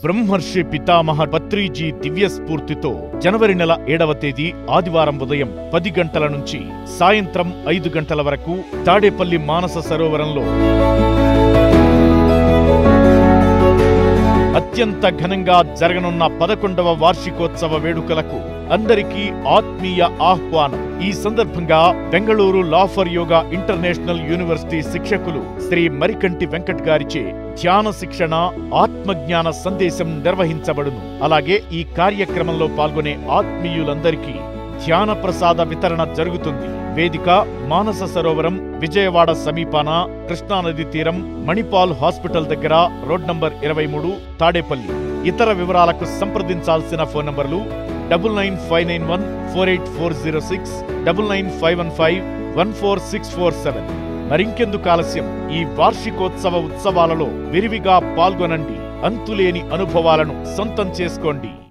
బ్రహ్మర్షి పితామహ పత్రిజీ దివ్య స్ఫూర్తితో జనవరి నెల ఏడవ తేదీ ఆదివారం ఉదయం పది గంటల నుంచి సాయంత్రం ఐదు గంటల వరకు తాడేపల్లి మానస సరోవరంలో అత్యంత ఘనంగా జరగనున్న పదకొండవ వార్షికోత్సవ వేడుకలకు అందరికీ ఆత్మీయ ఆహ్వానం ఈ సందర్భంగా బెంగళూరు లా ఫర్ యోగా ఇంటర్నేషనల్ యూనివర్సిటీ శిక్షకులు శ్రీ మరికంటి వెంకట్ గారిచే ధ్యాన శిక్షణ ఆత్మజ్ఞాన సందేశం నిర్వహించబడును అలాగే ఈ కార్యక్రమంలో పాల్గొనే ఆత్మీయులందరికీ ధ్యాన ప్రసాద వితరణ జరుగుతుంది వేదిక మానస సరోవరం విజయవాడ సమీపాన కృష్ణానది తీరం మణిపాల్ హాస్పిటల్ దగ్గర రోడ్ నంబర్ ఇరవై మూడు తాడేపల్లి ఇతర వివరాలకు సంప్రదించాల్సిన ఫోన్ నంబర్లు double nine five nine one four eight four zero six double nine five one five one four six four seven మరింకెందుకు ఆలస్యం ఈ వార్షికోత్సవ ఉత్సవాలలో విరివిగా పాల్గొనండి అంతులేని అనుభవాలను సొంతం చేసుకోండి